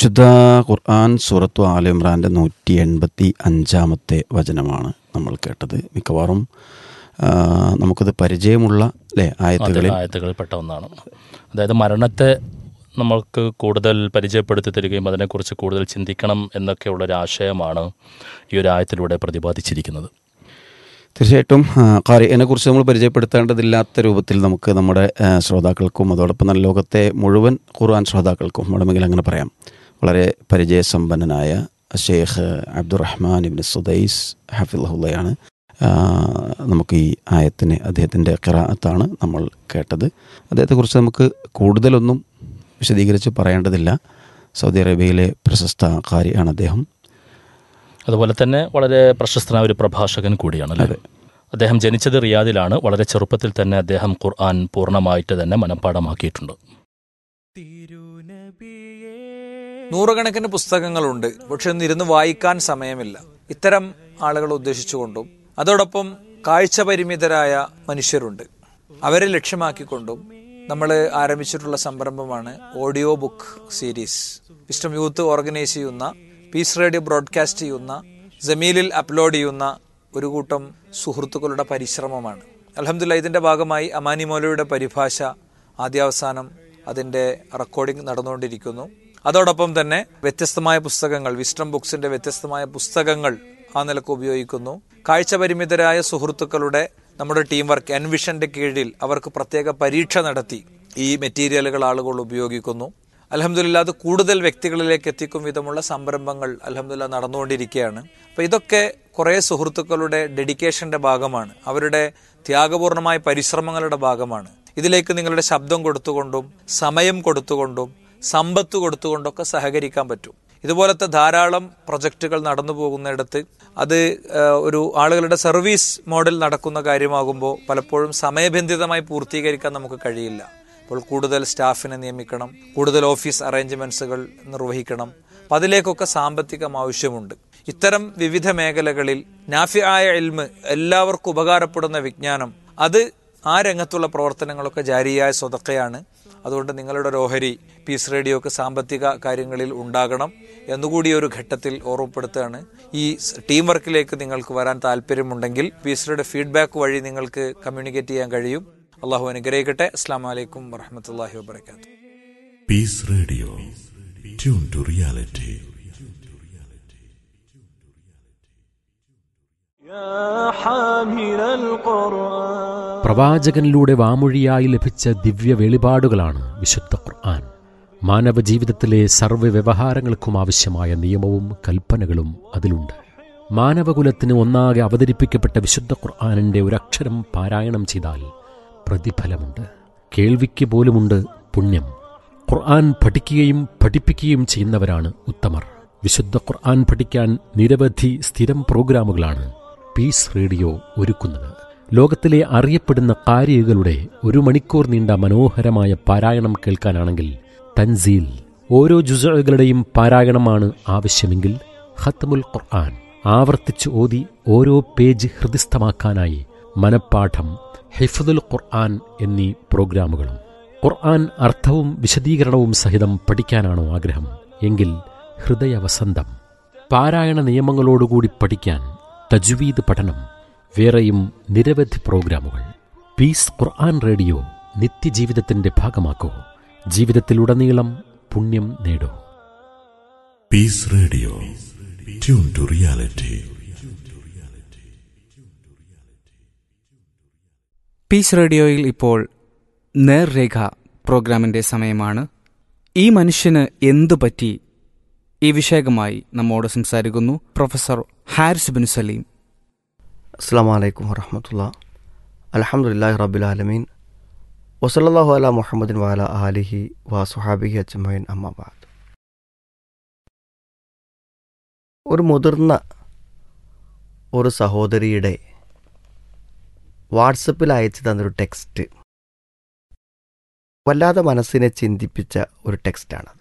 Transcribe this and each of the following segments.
വിശുദ്ധ ഖുർആൻ സൂറത്തു ആല ഇമ്രാൻ്റെ നൂറ്റി എൺപത്തി അഞ്ചാമത്തെ വചനമാണ് നമ്മൾ കേട്ടത് മിക്കവാറും ആ, നമുക്കത് പരിചയമുള്ള അല്ലേ ആയത്തുകളിൽ ആയത്തുകളിൽ പെട്ട ഒന്നാണ് അതായത് മരണത്തെ നമ്മൾക്ക് കൂടുതൽ പരിചയപ്പെടുത്തി തരികയും അതിനെക്കുറിച്ച് കൂടുതൽ ചിന്തിക്കണം എന്നൊക്കെയുള്ള ഒരു ആശയമാണ് ഈ ഒരു ആയത്തിലൂടെ പ്രതിപാദിച്ചിരിക്കുന്നത് തീർച്ചയായിട്ടും കാര്യനെ കുറിച്ച് നമ്മൾ പരിചയപ്പെടുത്തേണ്ടതില്ലാത്ത രൂപത്തിൽ നമുക്ക് നമ്മുടെ ആ, ശ്രോതാക്കൾക്കും അതോടൊപ്പം തന്നെ ലോകത്തെ മുഴുവൻ ഖുർആൻ ശ്രോതാക്കൾക്കും വേണമെങ്കിൽ അങ്ങനെ പറയാം വളരെ പരിചയസമ്പന്നനായ ഷെയ്ഖ് അബ്ദുറഹ്മാൻ ഇബിൻ സുദൈസ് ഹഫിള്ളയാണ് നമുക്ക് ഈ ആയത്തിന് അദ്ദേഹത്തിൻ്റെ ഖിറാഅത്താണ് നമ്മൾ കേട്ടത് അദ്ദേഹത്തെക്കുറിച്ച് നമുക്ക് കൂടുതലൊന്നും വിശദീകരിച്ച് പറയേണ്ടതില്ല സൗദി അറേബ്യയിലെ പ്രശസ്ത കാരിയാണ് അദ്ദേഹം അതുപോലെ തന്നെ വളരെ പ്രശസ്തനായ ഒരു പ്രഭാഷകൻ കൂടിയാണ് അല്ലേ അദ്ദേഹം ജനിച്ചത് റിയാദിലാണ് വളരെ ചെറുപ്പത്തിൽ തന്നെ അദ്ദേഹം ഖുർആൻ പൂർണ്ണമായിട്ട് തന്നെ മനഃപ്പാടമാക്കിയിട്ടുണ്ട് നൂറുകണക്കിന് പുസ്തകങ്ങളുണ്ട് പക്ഷെ ഒന്നിരുന്ന് വായിക്കാൻ സമയമില്ല ഇത്തരം ആളുകളെ ഉദ്ദേശിച്ചുകൊണ്ടും അതോടൊപ്പം കാഴ്ച പരിമിതരായ മനുഷ്യരുണ്ട് അവരെ ലക്ഷ്യമാക്കിക്കൊണ്ടും നമ്മൾ ആരംഭിച്ചിട്ടുള്ള സംരംഭമാണ് audio book series wisdom youth organise ചെയ്യുന്ന പീസ് റേഡിയോ ബ്രോഡ്കാസ്റ്റ് ചെയ്യുന്ന ജമീലിൽ അപ്ലോഡ് ചെയ്യുന്ന ഒരു കൂട്ടം സുഹൃത്തുക്കളുടെ പരിശ്രമമാണ് അലഹമില്ല ഇതിന്റെ ഭാഗമായി അമാനി മൗലയുടെ പരിഭാഷ ആദ്യാവസാനം അതിന്റെ റെക്കോർഡിംഗ് നടന്നുകൊണ്ടിരിക്കുന്നു അതോടൊപ്പം തന്നെ വ്യത്യസ്തമായ പുസ്തകങ്ങൾ വിസ്റ്റം ബുക്സിന്റെ വ്യത്യസ്തമായ പുസ്തകങ്ങൾ ആ നിലക്ക് ഉപയോഗിക്കുന്നു കാഴ്ച പരിമിതരായ സുഹൃത്തുക്കളുടെ നമ്മുടെ ടീം വർക്ക് എൻവിഷന്റെ കീഴിൽ അവർക്ക് പ്രത്യേക പരീക്ഷ നടത്തി ഈ മെറ്റീരിയലുകൾ ആളുകൾ ഉപയോഗിക്കുന്നു അലഹമില്ല അത് കൂടുതൽ വ്യക്തികളിലേക്ക് എത്തിക്കും വിധമുള്ള സംരംഭങ്ങൾ അലഹമില്ല നടന്നുകൊണ്ടിരിക്കുകയാണ് അപ്പൊ ഇതൊക്കെ കുറെ സുഹൃത്തുക്കളുടെ ഡെഡിക്കേഷന്റെ ഭാഗമാണ് അവരുടെ ത്യാഗപൂർണമായ പരിശ്രമങ്ങളുടെ ഭാഗമാണ് ഇതിലേക്ക് നിങ്ങളുടെ ശബ്ദം കൊടുത്തുകൊണ്ടും സമയം കൊടുത്തുകൊണ്ടും സമ്പത്ത് കൊടുത്തുകൊണ്ടൊക്കെ സഹകരിക്കാൻ പറ്റും ഇതുപോലത്തെ ധാരാളം പ്രൊജക്റ്റുകൾ നടന്നു പോകുന്നിടത്ത് അത് ഏഹ്, ഒരു ആളുകളുടെ സർവീസ് മോഡൽ നടക്കുന്ന കാര്യമാകുമ്പോൾ പലപ്പോഴും സമയബന്ധിതമായി പൂർത്തീകരിക്കാൻ നമുക്ക് കഴിയില്ല അപ്പോൾ കൂടുതൽ സ്റ്റാഫിനെ നിയമിക്കണം കൂടുതൽ ഓഫീസ് അറേഞ്ച്മെന്റ്സുകൾ നിർവഹിക്കണം അപ്പം അതിലേക്കൊക്കെ സാമ്പത്തികം ആവശ്യമുണ്ട് ഇത്തരം വിവിധ മേഖലകളിൽ നാഫിയായ എൽമ് എല്ലാവർക്കും ഉപകാരപ്പെടുന്ന വിജ്ഞാനം അത് ആ രംഗത്തുള്ള പ്രവർത്തനങ്ങളൊക്കെ ജാരിയായ സ്വതക്കയാണ് അതുകൊണ്ട് നിങ്ങളുടെ ഒരു ഓഹരി പീസ് റേഡിയോക്ക് സാമ്പത്തിക കാര്യങ്ങളിൽ ഉണ്ടാകണം എന്നുകൂടി ഒരു ഘട്ടത്തിൽ ഓർമ്മപ്പെടുത്തുകയാണ് ഈ സ് ടീം വർക്കിലേക്ക് നിങ്ങൾക്ക് വരാൻ താല്പര്യമുണ്ടെങ്കിൽ പീസ് റേഡിയോ ഫീഡ്ബാക്ക് വഴി നിങ്ങൾക്ക് കമ്മ്യൂണിക്കേറ്റ് ചെയ്യാൻ കഴിയും അള്ളാഹു അനുഗ്രഹിക്കട്ടെ അസ്സാം വലൈക്കും വറഹമത്തല്ലാഹി വാബർക്കാത്തു Peace Radio. Tune to reality. പ്രവാചകനിലൂടെ വാമൊഴിയായി ലഭിച്ച ദിവ്യ വെളിപാടുകളാണ് വിശുദ്ധ ഖുർആൻ മാനവ ജീവിതത്തിലെ സർവ്വ വ്യവഹാരങ്ങൾക്കും ആവശ്യമായ നിയമവും കൽപ്പനകളും അതിലുണ്ട് മാനവകുലത്തിന് ഒന്നാകെ അവതരിപ്പിക്കപ്പെട്ട വിശുദ്ധ ഖുർആാനിൻ്റെ ഒരക്ഷരം പാരായണം ചെയ്താൽ പ്രതിഫലമുണ്ട് കേൾവിക്ക് പോലുമുണ്ട് പുണ്യം ഖുർആൻ പഠിക്കുകയും പഠിപ്പിക്കുകയും ചെയ്യുന്നവരാണ് ഉത്തമർ വിശുദ്ധ ഖുർആൻ പഠിക്കാൻ നിരവധി സ്ഥിരം പ്രോഗ്രാമുകളാണ് പീസ് റേഡിയോ ഒരുക്കുന്നത് ലോകത്തിലെ അറിയപ്പെടുന്ന കാരികളുടെ ഒരു മണിക്കൂർ നീണ്ട മനോഹരമായ പാരായണം കേൾക്കാനാണെങ്കിൽ തൻസീൽ ഓരോ ജുസകളുടെയും പാരായണമാണ് ആവശ്യമെങ്കിൽ ഖത്മുൽ ഖുർആൻ ആവർത്തിച്ച് ഓതി ഓരോ പേജ് ഹൃദിസ്ഥമാക്കാനായി മനപ്പാഠം ഹിഫദുൽ ഖുർആൻ എന്നീ പ്രോഗ്രാമുകളും ഖുർആൻ അർത്ഥവും വിശദീകരണവും സഹിതം പഠിക്കാനാണോ ആഗ്രഹം എങ്കിൽ ഹൃദയവസന്തം പാരായണ നിയമങ്ങളോടുകൂടി പഠിക്കാൻ തജ്വീദ് പഠനം വേറെയും നിരവധി പ്രോഗ്രാമുകൾ പീസ് ഖുർആൻ റേഡിയോ നിത്യജീവിതത്തിന്റെ ഭാഗമാക്കൂ ജീവിതത്തിലുടനീളം പുണ്യം നേടൂ Peace Radio. Tune to reality. Peace റേഡിയോയിൽ ഇപ്പോൾ നേർരേഖ പ്രോഗ്രാമിന്റെ സമയമാണ് ഈ മനുഷ്യന് എന്തു പറ്റി ഈ വിഷയകമായി നമ്മോട് സംസാരിക്കുന്നു പ്രൊഫസർ ഹാരിസ് ബിൻ സലീം അസ്സാം വലൈക്കും വറഹമത്തുള്ള അലഹമുല്ലാഹി റബുലാലമീൻ വസല്ലാഹു അല മുഹമ്മദിൻ വാല ആലിഹി വാസുഹാബിഹി അജ്മൈൻ അമ്മാബാദ് ഒരു മുതിർന്ന ഒരു സഹോദരിയുടെ വാട്സപ്പിൽ അയച്ചു തന്നൊരു ടെക്സ്റ്റ് വല്ലാതെ മനസ്സിനെ ചിന്തിപ്പിച്ച ഒരു ടെക്സ്റ്റാണത്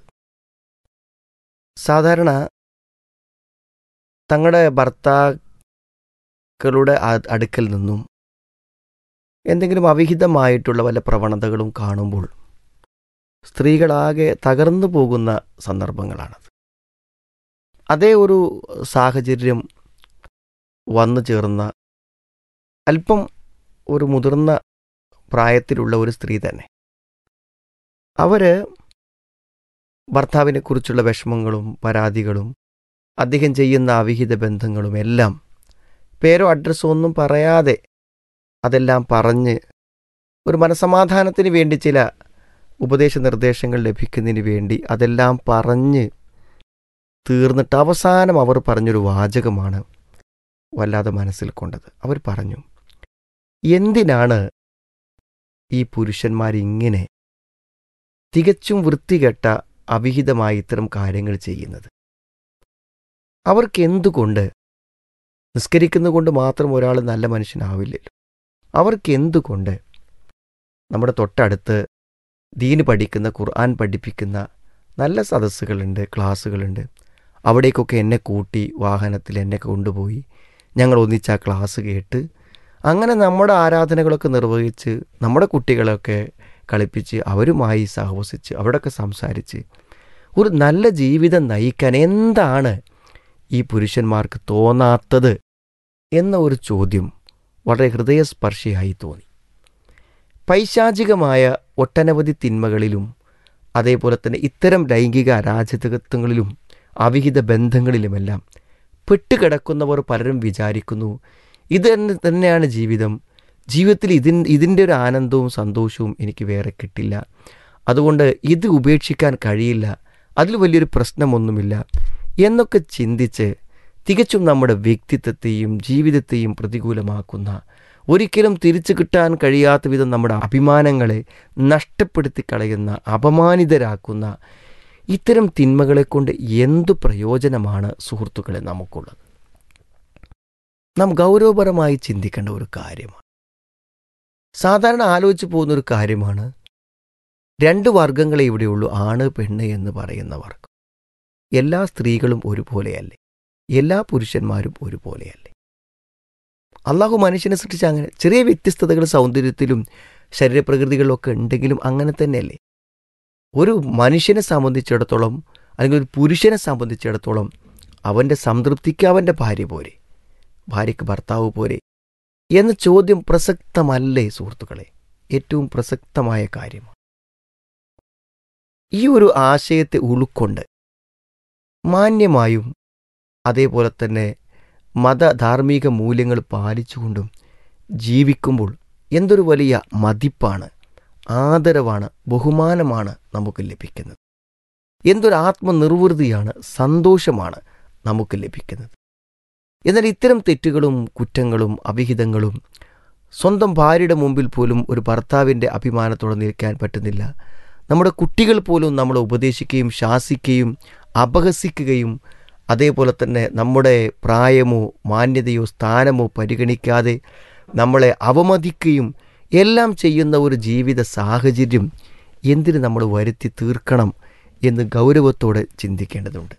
സാധാരണ തങ്ങളുടെ ഭർത്താക്കളുടെ അ- അടുക്കൽ നിന്നും എന്തെങ്കിലും അവിഹിതമായിട്ടുള്ള വല്ല പ്രവണതകളും കാണുമ്പോൾ സ്ത്രീകളാകെ തകർന്നു പോകുന്ന സന്ദർഭങ്ങളാണത് അതേ ഒരു സാഹചര്യം വന്നു ചേർന്ന അല്പം ഒരു മുതിർന്ന പ്രായത്തിലുള്ള ഒരു സ്ത്രീ തന്നെ അവർ ഭർത്താവിനെക്കുറിച്ചുള്ള വിഷമങ്ങളും പരാതികളും അദ്ദേഹം ചെയ്യുന്ന അവിഹിത ബന്ധങ്ങളും എല്ലാം പേരോ അഡ്രസ്സോ ഒന്നും പറയാതെ അതെല്ലാം പറഞ്ഞ് ഒരു മനസമാധാനത്തിന് വേണ്ടി ചില ഉപദേശ നിർദ്ദേശങ്ങൾ ലഭിക്കുന്നതിന് വേണ്ടി അതെല്ലാം പറഞ്ഞ് തീർന്നിട്ട് അവസാനം അവർ പറഞ്ഞൊരു വാചകമാണ് വല്ലാതെ മനസ്സിൽ കൊണ്ടത് അവർ പറഞ്ഞു എന്തിനാണ് ഈ പുരുഷന്മാരിങ്ങനെ തികച്ചും വൃത്തികെട്ട അവിഹിതമായ ഇത്തരം കാര്യങ്ങൾ ചെയ്യുന്നത് അവർക്ക് എന്തുകൊണ്ട് നിസ്കരിക്കുന്നതുകൊണ്ട് മാത്രം ഒരാൾ നല്ല മനുഷ്യനാവില്ലല്ലോ അവർക്ക് എന്തുകൊണ്ട് നമ്മുടെ തൊട്ടടുത്ത് ദീന് പഠിക്കുന്ന ഖുർആൻ പഠിപ്പിക്കുന്ന നല്ല സദസ്സുകളുണ്ട് ക്ലാസ്സുകളുണ്ട് അവിടേക്കൊക്കെ എന്നെ കൂട്ടി വാഹനത്തിൽ എന്നെ കൊണ്ടുപോയി ഞങ്ങൾ ഒന്നിച്ച് ആ ക്ലാസ് കേട്ട് അങ്ങനെ നമ്മുടെ ആരാധനകളൊക്കെ നിർവഹിച്ച് നമ്മുടെ കുട്ടികളൊക്കെ കളിപ്പിച്ച് അവരുമായി സഹവസിച്ച് അവിടെയൊക്കെ സംസാരിച്ച് ഒരു നല്ല ജീവിതം നയിക്കാൻ എന്താണ് ഈ പുരുഷന്മാർക്ക് തോന്നാത്തത് എന്ന ഒരു ചോദ്യം വളരെ ഹൃദയസ്പർശിയായി തോന്നി പൈശാചികമായ ഒട്ടനവധി തിന്മകളിലും അതേപോലെ തന്നെ ഇത്തരം ലൈംഗിക അരാജകത്വങ്ങളിലും അവിഹിത ബന്ധങ്ങളിലുമെല്ലാം പെട്ടുകിടക്കുന്നവർ പലരും വിചാരിക്കുന്നു ഇത് തന്നെ തന്നെയാണ് ജീവിതം ജീവിതത്തിൽ ഇതിൻ ഇതിൻ്റെ ഒരു ആനന്ദവും സന്തോഷവും എനിക്ക് വേറെ കിട്ടില്ല അതുകൊണ്ട് ഇത് ഉപേക്ഷിക്കാൻ കഴിയില്ല അതിൽ വലിയൊരു പ്രശ്നമൊന്നുമില്ല എന്നൊക്കെ ചിന്തിച്ച് തികച്ചും നമ്മുടെ വ്യക്തിത്വത്തെയും ജീവിതത്തെയും പ്രതികൂലമാക്കുന്ന ഒരിക്കലും തിരിച്ചു കിട്ടാൻ കഴിയാത്ത വിധം നമ്മുടെ അഭിമാനങ്ങളെ നഷ്ടപ്പെടുത്തി കളയുന്ന അപമാനിതരാക്കുന്ന ഇത്തരം തിന്മകളെ കൊണ്ട് എന്തു പ്രയോജനമാണ് സുഹൃത്തുക്കളെ നമുക്കുള്ളത് നാം ഗൗരവപരമായി ചിന്തിക്കേണ്ട ഒരു കാര്യമാണ് സാധാരണ ആലോചിച്ചു പോകുന്ന ഒരു കാര്യമാണ് രണ്ട് വർഗങ്ങളെ ഇവിടെയുള്ളൂ ആണ് പെണ്ണ് എന്ന് പറയുന്ന വർഗം എല്ലാ സ്ത്രീകളും ഒരുപോലെയല്ലേ എല്ലാ പുരുഷന്മാരും ഒരുപോലെയല്ലേ അള്ളാഹു മനുഷ്യനെ സൃഷ്ടിച്ച അങ്ങനെ ചെറിയ വ്യത്യസ്തതകൾ സൗന്ദര്യത്തിലും ശരീരപ്രകൃതികളിലും ഒക്കെ ഉണ്ടെങ്കിലും അങ്ങനെ തന്നെയല്ലേ ഒരു മനുഷ്യനെ സംബന്ധിച്ചിടത്തോളം അല്ലെങ്കിൽ ഒരു പുരുഷനെ സംബന്ധിച്ചിടത്തോളം അവൻ്റെ സംതൃപ്തിക്ക് അവൻ്റെ ഭാര്യ പോരെ ഭാര്യയ്ക്ക് ഭർത്താവ് പോരെ എന്ന ചോദ്യം പ്രസക്തമല്ലേ സുഹൃത്തുക്കളെ ഏറ്റവും പ്രസക്തമായ കാര്യമാണ് ഈ ഒരു ആശയത്തെ ഉൾക്കൊണ്ട് മാന്യമായും അതേപോലെ തന്നെ മത ധാർമ്മിക മൂല്യങ്ങൾ പാലിച്ചുകൊണ്ടും ജീവിക്കുമ്പോൾ എന്തൊരു വലിയ മതിപ്പാണ് ആദരവാണ് ബഹുമാനമാണ് നമുക്ക് ലഭിക്കുന്നത് എന്തൊരു ആത്മനിർവൃതിയാണ് സന്തോഷമാണ് നമുക്ക് ലഭിക്കുന്നത് എന്നാൽ ഇത്തരം തെറ്റുകളും കുറ്റങ്ങളും അവിഹിതങ്ങളും സ്വന്തം ഭാര്യയുടെ മുമ്പിൽ പോലും ഒരു ഭർത്താവിൻ്റെ അഭിമാനത്തോടെ നിൽക്കാൻ പറ്റുന്നില്ല നമ്മുടെ കുട്ടികൾ പോലും നമ്മളെ ഉപദേശിക്കുകയും ശാസിക്കുകയും അപഹസിക്കുകയും അതേപോലെ തന്നെ നമ്മുടെ പ്രായമോ മാന്യതയോ സ്ഥാനമോ പരിഗണിക്കാതെ നമ്മളെ അവമതിക്കുകയും എല്ലാം ചെയ്യുന്ന ഒരു ജീവിത സാഹചര്യം എന്തിന് നമ്മൾ വരുത്തി തീർക്കണം എന്ന് ഗൗരവത്തോടെ ചിന്തിക്കേണ്ടതുണ്ട്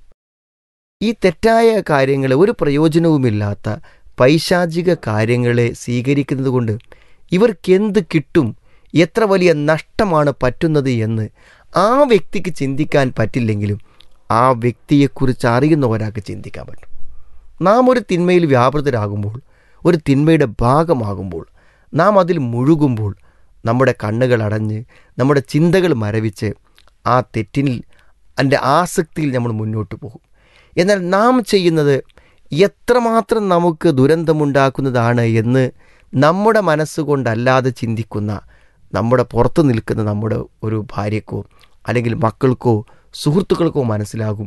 ഈ തെറ്റായ കാര്യങ്ങളെ ഒരു പ്രയോജനവുമില്ലാത്ത പൈശാചിക കാര്യങ്ങളെ സ്വീകരിക്കുന്നത് കൊണ്ട് ഇവർക്കെന്ത് കിട്ടും എത്ര വലിയ നഷ്ടമാണ് പറ്റുന്നത് എന്ന് ആ വ്യക്തിക്ക് ചിന്തിക്കാൻ പറ്റില്ലെങ്കിലും ആ വ്യക്തിയെക്കുറിച്ച് അറിയുന്ന ഒരാൾക്ക് ചിന്തിക്കാൻ പറ്റും നാം ഒരു തിന്മയിൽ വ്യാപൃതരാകുമ്പോൾ ഒരു തിന്മയുടെ ഭാഗമാകുമ്പോൾ നാം അതിൽ മുഴുകുമ്പോൾ നമ്മുടെ കണ്ണുകൾ അടഞ്ഞ് നമ്മുടെ ചിന്തകൾ മരവിച്ച് ആ തെറ്റിൽ അതിൻ്റെ ആസക്തിയിൽ നമ്മൾ മുന്നോട്ട് പോകും എന്നാൽ നാം ചെയ്യുന്നത് എത്രമാത്രം നമുക്ക് ദുരന്തമുണ്ടാക്കുന്നതാണ് എന്ന് നമ്മുടെ മനസ്സുകൊണ്ടല്ലാതെ ചിന്തിക്കുന്ന നമ്മുടെ പുറത്തു നിൽക്കുന്ന നമ്മുടെ ഒരു ഭാര്യക്കോ അല്ലെങ്കിൽ മക്കൾക്കോ സുഹൃത്തുക്കൾക്കോ മനസ്സിലാകും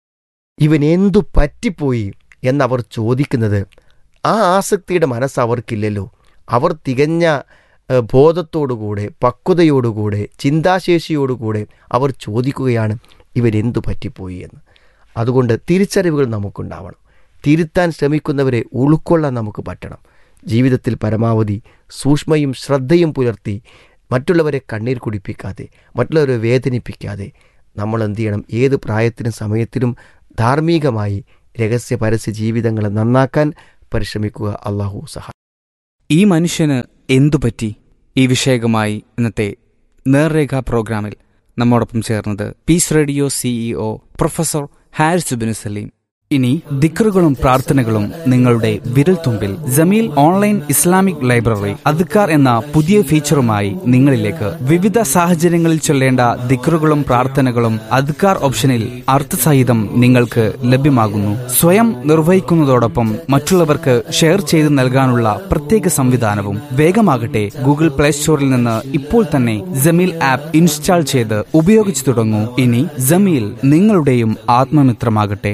ഇവൻ എന്തു പറ്റിപ്പോയി എന്നവർ ചോദിക്കുന്നത് ആ ആസക്തിയുടെ മനസ്സ് അവർക്കില്ലല്ലോ അവർ തികഞ്ഞ ഏഹ്, ബോധത്തോടുകൂടെ പക്വതയോടുകൂടെ ചിന്താശേഷിയോടുകൂടെ അവർ ചോദിക്കുകയാണ് ഇവരെന്തു പറ്റിപ്പോയി എന്ന് അതുകൊണ്ട് തിരിച്ചറിവുകൾ നമുക്കുണ്ടാവണം തിരുത്താൻ ശ്രമിക്കുന്നവരെ ഉൾക്കൊള്ളാൻ നമുക്ക് പറ്റണം ജീവിതത്തിൽ പരമാവധി സൂക്ഷ്മയും ശ്രദ്ധയും പുലർത്തി മറ്റുള്ളവരെ കണ്ണീർ കുടിപ്പിക്കാതെ മറ്റുള്ളവരെ വേദനിപ്പിക്കാതെ നമ്മൾ എന്ത് ചെയ്യണം ഏത് പ്രായത്തിനും സമയത്തിലും ധാർമ്മികമായി രഹസ്യ പരസ്യ ജീവിതങ്ങളെ നന്നാക്കാൻ പരിശ്രമിക്കുക അള്ളാഹു സഹ ഈ മനുഷ്യന് എന്തുപറ്റി ഈ വിഷയകമായി ഇന്നത്തെ നേർരേഖ പ്രോഗ്രാമിൽ നമ്മോടൊപ്പം ചേർന്നത് peace radio CEO professor Haris bin Saleem ഇനി ദിക്റുകളും പ്രാർത്ഥനകളും നിങ്ങളുടെ വിരൽത്തുമ്പിൽ Jameel online Islamic library Adhkar എന്ന പുതിയ ഫീച്ചറുമായി നിങ്ങളിലേക്ക് വിവിധ സാഹചര്യങ്ങളിൽ ചൊല്ലേണ്ട ദിക്റുകളും പ്രാർത്ഥനകളും അദ്ക്കാർ ഓപ്ഷനിൽ അർത്ഥസഹിതം നിങ്ങൾക്ക് ലഭ്യമാകുന്നു സ്വയം നിർവഹിക്കുന്നതോടൊപ്പം മറ്റുള്ളവർക്ക് ഷെയർ ചെയ്ത് നൽകാനുള്ള പ്രത്യേക സംവിധാനവും വേഗമാകട്ടെ ഗൂഗിൾ പ്ലേ സ്റ്റോറിൽ നിന്ന് ഇപ്പോൾ തന്നെ ജമീൽ ആപ്പ് ഇൻസ്റ്റാൾ ചെയ്ത് ഉപയോഗിച്ചു തുടങ്ങൂ ഇനി ജമീൽ നിങ്ങളുടെയും ആത്മമിത്രമാകട്ടെ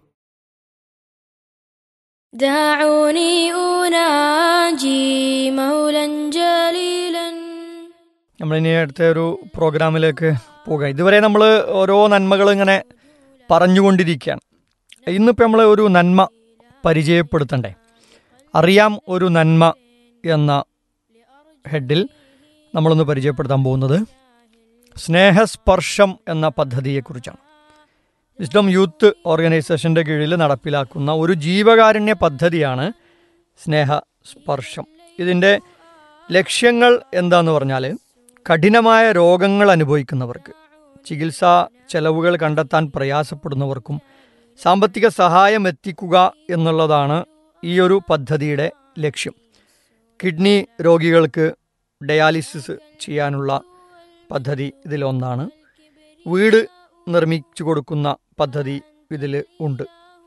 دعوني أناجي مولا جليلا നമ്മളിനി അടുത്ത ഒരു പ്രോഗ്രാമിലേക്ക് പോകാം ഇതുവരെ നമ്മൾ ഓരോ നന്മകൾ ഇങ്ങനെ പറഞ്ഞുകൊണ്ടിരിക്കുകയാണ് ഇന്നിപ്പോൾ നമ്മൾ ഒരു നന്മ പരിചയപ്പെടുത്തണ്ടേ അറിയാം ഒരു നന്മ എന്ന ഹെഡിൽ നമ്മളൊന്ന് പരിചയപ്പെടുത്താൻ പോകുന്നത് സ്നേഹസ്പർശം എന്ന പദ്ധതിയെക്കുറിച്ചാണ് വിസ്ഡം യൂത്ത് ഓർഗനൈസേഷൻ്റെ കീഴിൽ നടപ്പിലാക്കുന്ന ഒരു ജീവകാരുണ്യ പദ്ധതിയാണ് സ്നേഹസ്പർശം ഇതിൻ്റെ ലക്ഷ്യങ്ങൾ എന്താന്ന് പറഞ്ഞാൽ കഠിനമായ രോഗങ്ങൾ അനുഭവിക്കുന്നവർക്ക് ചികിത്സാ ചെലവുകൾ കണ്ടെത്താൻ പ്രയാസപ്പെടുന്നവർക്കും സാമ്പത്തിക സഹായം എത്തിക്കുക എന്നുള്ളതാണ് ഈ ഒരു പദ്ധതിയുടെ ലക്ഷ്യം കിഡ്നി രോഗികൾക്ക് ഡയാലിസിസ് ചെയ്യാനുള്ള പദ്ധതി ഇതിലൊന്നാണ് വീട് നിർമ്മിച്ചു കൊടുക്കുന്ന പദ്ധതി ഇതിൽ ഉണ്ട്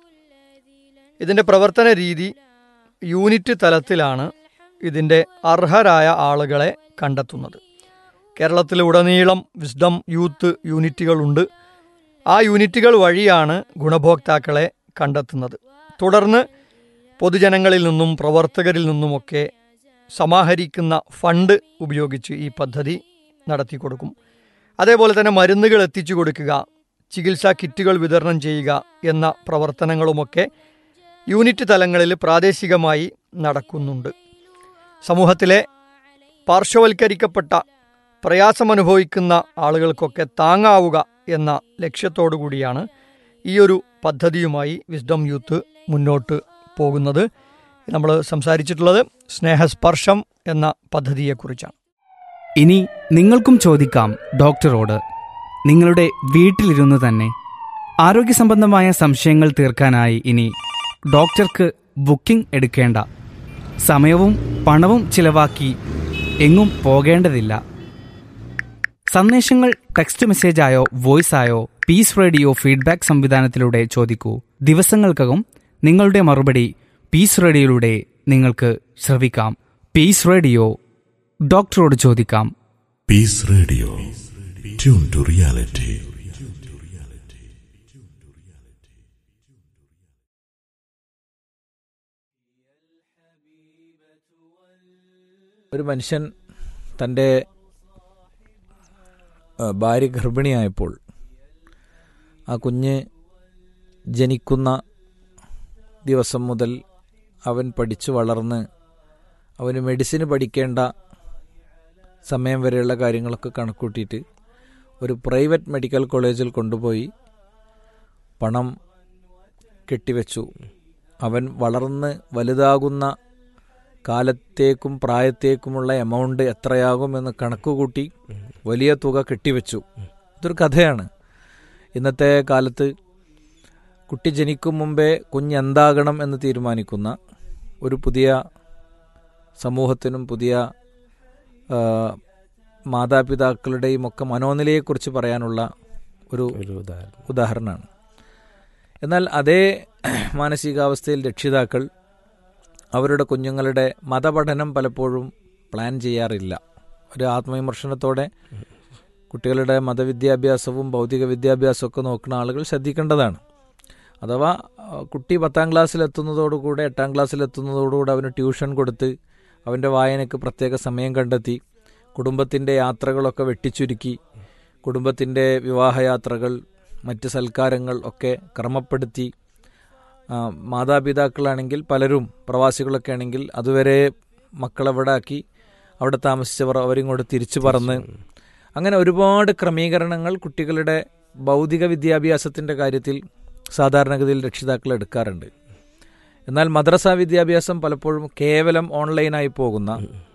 ഇതിൻ്റെ പ്രവർത്തന രീതി യൂണിറ്റ് തലത്തിലാണ് ഇതിൻ്റെ അർഹരായ ആളുകളെ കണ്ടെത്തുന്നത് കേരളത്തിലുടനീളം വിസ്ഡം യൂത്ത് യൂണിറ്റുകളുണ്ട് ആ യൂണിറ്റുകൾ വഴിയാണ് ഗുണഭോക്താക്കളെ കണ്ടെത്തുന്നത് തുടർന്ന് പൊതുജനങ്ങളിൽ നിന്നും പ്രവർത്തകരിൽ നിന്നുമൊക്കെ സമാഹരിക്കുന്ന ഫണ്ട് ഉപയോഗിച്ച് ഈ പദ്ധതി നടത്തി കൊടുക്കും അതേപോലെ തന്നെ മരുന്നുകൾ എത്തിച്ചു കൊടുക്കുക ചികിത്സാ കിറ്റുകൾ വിതരണം ചെയ്യുക എന്ന പ്രവർത്തനങ്ങളുമൊക്കെ യൂണിറ്റ് തലങ്ങളിൽ പ്രാദേശികമായി നടക്കുന്നുണ്ട് സമൂഹത്തിലെ പാർശ്വവൽക്കരിക്കപ്പെട്ട പ്രയാസമനുഭവിക്കുന്ന ആളുകൾക്കൊക്കെ താങ്ങാവുക എന്ന ലക്ഷ്യത്തോടു കൂടിയാണ് ഈ ഒരു പദ്ധതിയുമായി വിസ്ഡം യൂത്ത് മുന്നോട്ട് പോകുന്നത് നമ്മൾ സംസാരിച്ചിട്ടുള്ളത് സ്നേഹസ്പർശം എന്ന പദ്ധതിയെക്കുറിച്ചാണ് ഇനി നിങ്ങൾക്കും ചോദിക്കാം ഡോക്ടറോട് നിങ്ങളുടെ വീട്ടിലിരുന്ന് തന്നെ ആരോഗ്യ സംബന്ധമായ സംശയങ്ങൾ തീർക്കാനായി ഇനി ഡോക്ടർക്ക് ബുക്കിംഗ് എടുക്കേണ്ട സമയവും പണവും ചിലവാക്കി എങ്ങും പോകേണ്ടതില്ല സന്ദേശങ്ങൾ ടെക്സ്റ്റ് മെസ്സേജായോ വോയിസ് ആയോ പീസ് റേഡിയോ ഫീഡ്ബാക്ക് സംവിധാനത്തിലൂടെ ചോദിക്കൂ ദിവസങ്ങൾക്കകം നിങ്ങളുടെ മറുപടി പീസ് റേഡിയോയിലൂടെ നിങ്ങൾക്ക് ശ്രവിക്കാം പീസ് റേഡിയോ ഡോക്ടറോട് ചോദിക്കാം Peace Radio. Tune to reality. ഒരു മനുഷ്യൻ തൻ്റെ ആ, ഭാര്യ ഗർഭിണിയായപ്പോൾ ആ കുഞ്ഞ് ജനിക്കുന്ന ദിവസം മുതൽ അവൻ പഠിച്ചു വളർന്ന് അവന് മെഡിസിന് പഠിക്കേണ്ട സമയം വരെയുള്ള കാര്യങ്ങളൊക്കെ കണക്കൂട്ടിയിട്ട് ഒരു പ്രൈവറ്റ് മെഡിക്കൽ കോളേജിൽ കൊണ്ടുപോയി പണം കെട്ടിവെച്ചു അവൻ വളർന്ന് വലുതാകുന്ന കാലത്തേക്കും പ്രായത്തേക്കുമുള്ള എമൗണ്ട് എത്രയാകുമെന്ന് കണക്കുകൂട്ടി വലിയ തുക കെട്ടിവെച്ചു ഇതൊരു കഥയാണ് ഇന്നത്തെ കാലത്ത് കുട്ടി ജനിക്കും മുമ്പേ കുഞ്ഞ് എന്താകണം എന്ന് തീരുമാനിക്കുന്ന ഒരു പുതിയ സമൂഹത്തിനും പുതിയ ആ, മാതാപിതാക്കളുടെയും ഒക്കെ മനോനിലയെക്കുറിച്ച് പറയാനുള്ള ഒരു ഉദാഹരണമാണ് എന്നാൽ അതേ മാനസികാവസ്ഥയിൽ രക്ഷിതാക്കൾ അവരുടെ കുഞ്ഞുങ്ങളുടെ മതപഠനം പലപ്പോഴും പ്ലാൻ ചെയ്യാറില്ല ഒരു ആത്മവിമർശനത്തോടെ കുട്ടികളുടെ മതവിദ്യാഭ്യാസവും ഭൗതിക വിദ്യാഭ്യാസവും ഒക്കെ നോക്കുന്ന ആളുകൾ ശ്രദ്ധിക്കേണ്ടതാണ് അഥവാ ആ, കുട്ടി പത്താം ക്ലാസ്സിലെത്തുന്നതോടുകൂടെ എട്ടാം ക്ലാസ്സിലെത്തുന്നതോടുകൂടെ അവന് ട്യൂഷൻ കൊടുത്ത് അവൻ്റെ വായനയ്ക്ക് പ്രത്യേക സമയം കണ്ടെത്തി കുടുംബത്തിൻ്റെ യാത്രകളൊക്കെ വെട്ടിച്ചുരുക്കി കുടുംബത്തിൻ്റെ വിവാഹയാത്രകൾ മറ്റ് സൽക്കാരങ്ങൾ ഒക്കെ ക്രമപ്പെടുത്തി ആ, മാതാപിതാക്കളാണെങ്കിൽ പലരും പ്രവാസികളൊക്കെ ആണെങ്കിൽ അതുവരെ മക്കളെവിടെ ആക്കി അവിടെ താമസിച്ചവർ അവരിങ്ങോട്ട് തിരിച്ചു പറന്ന് അങ്ങനെ ഒരുപാട് ക്രമീകരണങ്ങൾ കുട്ടികളുടെ ഭൗതിക വിദ്യാഭ്യാസത്തിൻ്റെ കാര്യത്തിൽ സാധാരണഗതിയിൽ രക്ഷിതാക്കൾ എടുക്കാറുണ്ട് എന്നാൽ മദ്രസ വിദ്യാഭ്യാസം പലപ്പോഴും കേവലം ഓൺലൈനായി പോകുന്ന